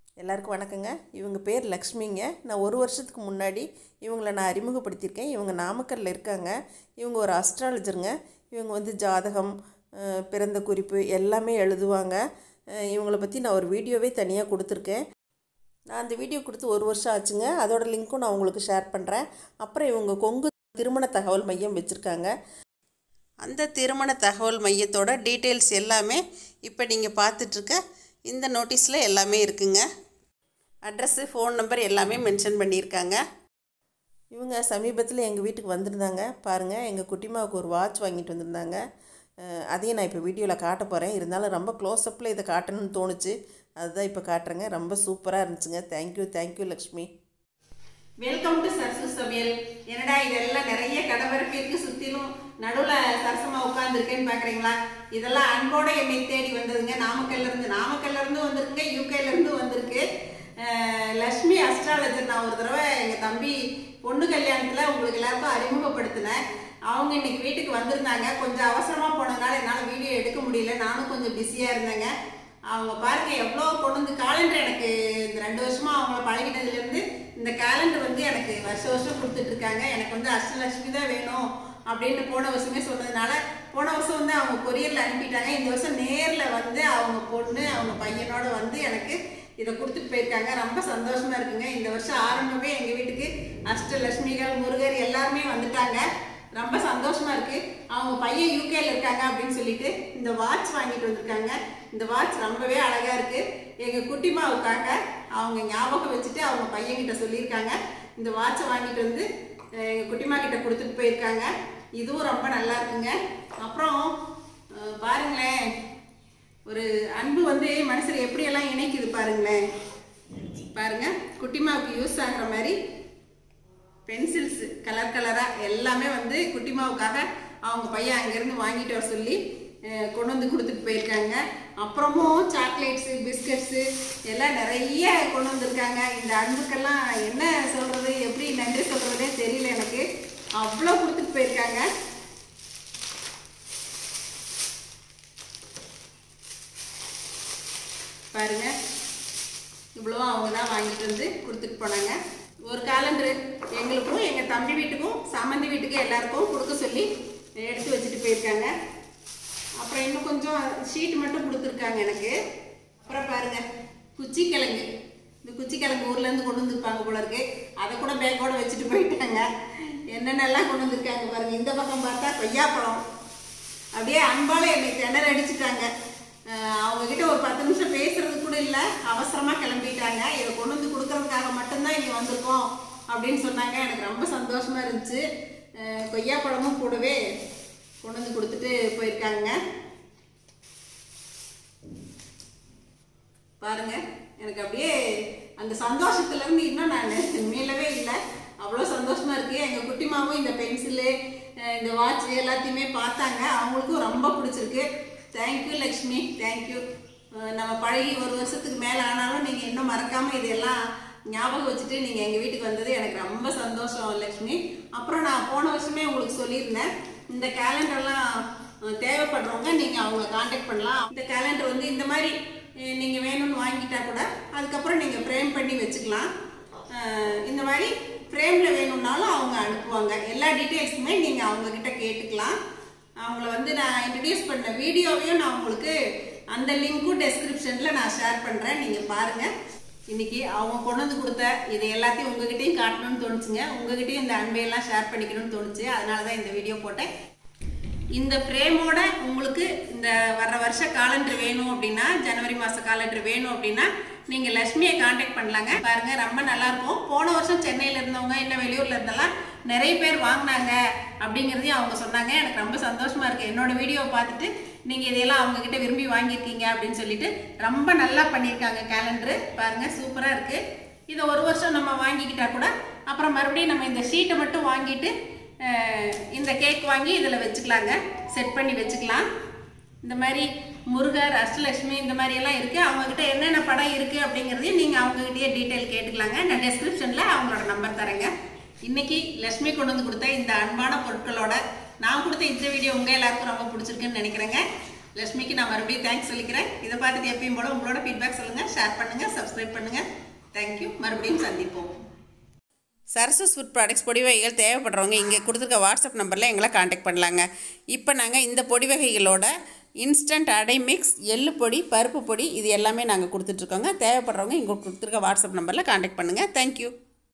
எல்லாருக்கும் வணக்கங்க இவங்க பேர் லக்ஷ்மிங்க நான் ஒரு வருஷத்துக்கு முன்னாடி இவங்களை நான் அறிமுகப்படுத்தியிருக்கேன் இவங்க நாமக்கல்ல இருக்காங்க இவங்க ஒரு அஸ்ட்ராலஜருங்க இவங்க வந்து ஜாதகம் அஹ், பிறந்த குறிப்பு எல்லாமே எழுதுவாங்க அஹ், இவங்கள பற்றி நான் ஒரு வீடியோவே தனியாக கொடுத்துருக்கேன் நான் அந்த வீடியோ கொடுத்து ஒரு வருஷம் ஆச்சுங்க அதோட லிங்க்கும் நான் உங்களுக்கு ஷேர் பண்ணுறேன் அப்புறம் இவங்க கொங்கு திருமண தகவல் மையம் வச்சுருக்காங்க அந்த திருமண தகவல் மையத்தோட டீட்டெயில்ஸ் எல்லாமே இப்போ நீங்கள் பார்த்துட்ருக்க இந்த நோட்டீஸில் எல்லாமே இருக்குங்க அட்ரஸ்ஸு ஃபோன் நம்பர் எல்லாமே மென்ஷன் பண்ணியிருக்காங்க இவங்க சமீபத்தில் எங்கள் வீட்டுக்கு வந்திருந்தாங்க பாருங்கள் எங்கள் குட்டிமாவுக்கு ஒரு வாட்ச் வாங்கிட்டு வந்திருந்தாங்க அஹ் அதையும் நான் இப்போ வீடியோவில் காட்ட போகிறேன் இருந்தாலும் ரொம்ப க்ளோஸ்அப்பில் இதை காட்டணும்னு தோணுச்சு அதுதான் இப்போ காட்டுறேங்க ரொம்ப சூப்பராக இருந்துச்சுங்க thank you thank you Lakshmi welcome to Sarasu Samayal என்னடா இதெல்லாம் நிறைய கடவரப்பு இருக்கு சுத்திலும் நடுவுல சரசமா உட்கார்ந்துருக்கேன்னு பாக்குறீங்களா இதெல்லாம் அன்போட என்னை தேடி வந்ததுங்க நாமக்கல்ல இருந்து நாமக்கல்ல இருந்து வந்திருக்குங்க யூகேல இருந்து வந்திருக்கு அஹ் லக்ஷ்மி அஸ்ட்ராலஜர் நான் ஒரு தடவை எங்க தம்பி பொண்ணு கல்யாணத்துல உங்களுக்கு எல்லாருக்கும் அறிமுகப்படுத்தினேன் அவங்க இன்னைக்கு வீட்டுக்கு வந்திருந்தாங்க கொஞ்சம் அவசரமா போனதுனால என்னால வீடியோ எடுக்க முடியல நானும் கொஞ்சம் பிஸியா இருந்தேங்க அவங்க பாருங்க எவ்வளோ கொண்டு வந்து காலண்டர் எனக்கு இந்த ரெண்டு வருஷமா அவங்கள பழகினதுல இருந்து இந்த காலண்டர் வந்து எனக்கு வருஷ வருஷம் கொடுத்துட்டு இருக்காங்க எனக்கு வந்து அஷ்டலட்சுமி தான் வேணும் அப்படின்னு போன வருஷமே சொன்னதுனால போன வருஷம் வந்து அவங்க கொரியர்ல அனுப்பிட்டாங்க இந்த வருஷம் நேர்ல வந்து அவங்க பொண்ணு அவங்க பையனோட வந்து எனக்கு இதை கொடுத்துட்டு போயிருக்காங்க ரொம்ப சந்தோஷமா இருக்குங்க இந்த வருஷம் ஆரம்பமே எங்க வீட்டுக்கு அஷ்டலட்சுமிகள் முருகர் எல்லாருமே வந்துட்டாங்க ரொம்ப சந்தோஷமா இருக்கு அவங்க பையன் யூகேல இருக்காங்க அப்படின்னு சொல்லிட்டு இந்த வாட்ச் வாங்கிட்டு வந்திருக்காங்க இந்த வாட்ச் ரொம்பவே அழகா இருக்கு எங்க குட்டிமாவுக்காக அவங்க ஞாபகம் வச்சுட்டு அவங்க பையன்கிட்ட சொல்லியிருக்காங்க இந்த வாட்சை வாங்கிட்டு வந்து அஹ், எங்க குட்டிமா கிட்ட கொடுத்துட்டு போயிருக்காங்க இதுவும் ரொம்ப நல்லா இருக்குங்க அப்புறம் அஹ், பாருங்களேன் ஒரு அன்பு வந்து மனசுல எப்படியெல்லாம் இணைக்குது பாருங்களேன் பாருங்க குட்டிமாவுக்கு யூஸ் ஆகுற மாதிரி பென்சில்ஸ் கலர் கலராக எல்லாமே வந்து குட்டிமாவுக்காக அவங்க பையன் அங்கேருந்து வாங்கிட்டு வர சொல்லி அஹ், கொண்டு வந்து கொடுத்துட்டு போயிருக்காங்க அப்புறமும் சாக்லேட்ஸு பிஸ்கட்ஸு எல்லாம் நிறைய கொண்டு வந்திருக்காங்க இந்த அன்புக்கெல்லாம் என்ன சொல்கிறது எப்படி நன்றி சொல்கிறதே தெரியல எனக்கு அவ்வளோ கொடுத்துட்டு போயிருக்காங்க பாருங்க இவ்வளோ அவங்க தான் வாங்கிட்டு வந்து கொடுத்துட்டு போனாங்க ஒரு காலண்டர் எங்களுக்கும் எங்கள் தம்பி வீட்டுக்கும் சம்மந்தி வீட்டுக்கும் எல்லாருக்கும் கொடுக்க சொல்லி எடுத்து வச்சுட்டு போயிருக்காங்க அப்புறம் இன்னும் கொஞ்சம் ஷீட் மட்டும் கொடுத்துருக்காங்க எனக்கு அப்புறம் பாருங்க குச்சி கிழங்கு இந்த குச்சி கிழங்கு ஊர்லேருந்து கொண்டு வந்துருப்பாங்க போல இருக்கு அதை கூட பேக்கோட வச்சுட்டு போயிட்டாங்க என்னென்னலாம் கொண்டு வந்திருக்காங்க பாருங்க இந்த பக்கம் பார்த்தா கொய்யாப்பழம் அப்படியே அன்பால என்னை திணற அடிச்சுட்டாங்க அஹ் அவங்க கிட்ட ஒரு பத்து நிமிஷம் பேசுறது கூட இல்லை அவசரமா கிளம்பிட்டாங்க இதை கொண்டு வந்து கொடுக்கறதுக்காக மட்டும்தான் இங்க வந்திருக்கோம் அப்படின்னு சொன்னாங்க எனக்கு ரொம்ப சந்தோஷமா இருந்துச்சு அஹ் கொய்யாப்பழமும் கூடவே கொண்டு வந்து கொடுத்துட்டு போயிருக்காங்க பாருங்க எனக்கு அப்படியே அந்த சந்தோஷத்துல இருந்து இன்னும் நான் மீளவே இல்லை அவ்வளோ சந்தோஷமா இருக்கு எங்க குட்டிமாவும் இந்த பென்சிலு இந்த வாட்ச் எல்லாத்தையுமே பார்த்தாங்க அவங்களுக்கும் ரொம்ப பிடிச்சிருக்கு தேங்க்யூ லக்ஷ்மி தேங்க்யூ நம்ம பழகி ஒரு வருஷத்துக்கு மேலே ஆனாலும் நீங்கள் இன்னும் மறக்காம இதெல்லாம் ஞாபகம் வச்சுட்டு நீங்கள் எங்கள் வீட்டுக்கு வந்தது எனக்கு ரொம்ப சந்தோஷம் லக்ஷ்மி அப்புறம் நான் போன வருஷமே உங்களுக்கு சொல்லியிருந்தேன் இந்த கேலண்டர்லாம் அஹ், தேவைப்படுறவங்க நீங்கள் அவங்கள காண்டாக்ட் பண்ணலாம் இந்த கேலண்டர் வந்து இந்த மாதிரி அஹ், நீங்க வேணும்னு வாங்கிட்டா கூட அதுக்கப்புறம் நீங்க ஃப்ரேம் பண்ணி வச்சுக்கலாம் அஹ், இந்த மாதிரி ஃப்ரேம்ல வேணும்னாலும் அவங்க அனுப்புவாங்க எல்லா டீட்டெயில்ஸுமே நீங்க அவங்க கிட்ட கேட்டுக்கலாம் அவங்கள வந்து நான் இன்ட்ரடியூஸ் பண்ண வீடியோவையும் நான் உங்களுக்கு அந்த லிங்க்கும் டெஸ்கிரிப்ஷன்ல நான் ஷேர் பண்றேன் நீங்க பாருங்க இன்னைக்கு அவங்க கொண்டு வந்து கொடுத்த இது எல்லாத்தையும் உங்ககிட்டயும் காட்டணும்னு தோணுச்சுங்க உங்ககிட்டயும் இந்த அன்பையெல்லாம் ஷேர் பண்ணிக்கணும்னு தோணுச்சு அதனால தான் இந்த வீடியோ போட்டேன் இந்த ஃப்ரேமோட உங்களுக்கு இந்த வர்ற வருஷ காலண்டர் வேணும் அப்படின்னா ஜனவரி மாச காலண்டர் வேணும் அப்படின்னா நீங்க லட்சுமியை காண்டாக்ட் பண்ணலாங்க பாருங்க ரொம்ப நல்லா இருக்கும் போன வருஷம் சென்னையில இருந்தவங்க இல்ல வெளியூர்ல இருந்தெல்லாம் நிறைய பேர் வாங்கினாங்க அப்படிங்கறதையும் அவங்க சொன்னாங்க எனக்கு ரொம்ப சந்தோஷமா இருக்கு என்னோட வீடியோ பார்த்துட்டு நீங்க இதையெல்லாம் அவங்க கிட்ட விரும்பி வாங்கியிருக்கீங்க அப்படின்னு சொல்லிட்டு ரொம்ப நல்லா பண்ணியிருக்காங்க கேலண்டர் பாருங்க சூப்பரா இருக்கு இதை ஒரு வருஷம் நம்ம வாங்கிக்கிட்டா கூட அப்புறம் மறுபடியும் நம்ம இந்த ஷீட்டை மட்டும் வாங்கிட்டு அஹ், இந்த கேக் வாங்கி இதில் வச்சுக்கலாங்க செட் பண்ணி வச்சுக்கலாம் இந்த மாதிரி முருகர் அஷ்டலட்சுமி இந்த மாதிரி எல்லாம் இருக்குது அவங்கக்கிட்ட என்னென்ன படம் இருக்குது அப்படிங்கிறதையும் நீங்கள் அவங்ககிட்டயே டீட்டெயில் கேட்டுக்கலாங்க நான் டெஸ்கிரிப்ஷனில் அவங்களோட நம்பர் தரேங்க இன்னைக்கு லட்சுமி கொண்டு வந்து கொடுத்த இந்த அன்பான பொருட்களோட நான் கொடுத்த இந்த வீடியோ உங்கள் எல்லாருக்கும் ரொம்ப பிடிச்சிருக்குன்னு நினைக்கிறேங்க லட்சுமிக்கு நான் மறுபடியும் தேங்க்ஸ் சொல்லிக்கிறேன் இதை பார்த்துட்டு எப்பயும் போல உங்களோட ஃபீட்பேக் சொல்லுங்கள் ஷேர் பண்ணுங்கள் சப்ஸ்கிரைப் பண்ணுங்கள் தேங்க்யூ மறுபடியும் சந்திப்போம் சரசஸ் ஃபுட் ப்ராடக்ட்ஸ் பொடி வகைகள் தேவைப்படுறவங்க இங்கே கொடுத்துருக்க வாட்ஸ்அப் நம்பரில் எங்களை காண்டாக்ட் பண்ணலாங்க இப்போ நாங்கள் இந்த பொடி வகைகளோட இன்ஸ்டன்ட் அடை மிக்ஸ் எள்ளு பொடி பருப்பு பொடி இது எல்லாமே நாங்கள் கொடுத்துட்ருக்கோங்க தேவைப்படுறவங்க இங்கே கொடுத்துருக்க வாட்ஸ்அப் நம்பரில் காண்டாக்ட் பண்ணுங்கள் தேங்க்யூ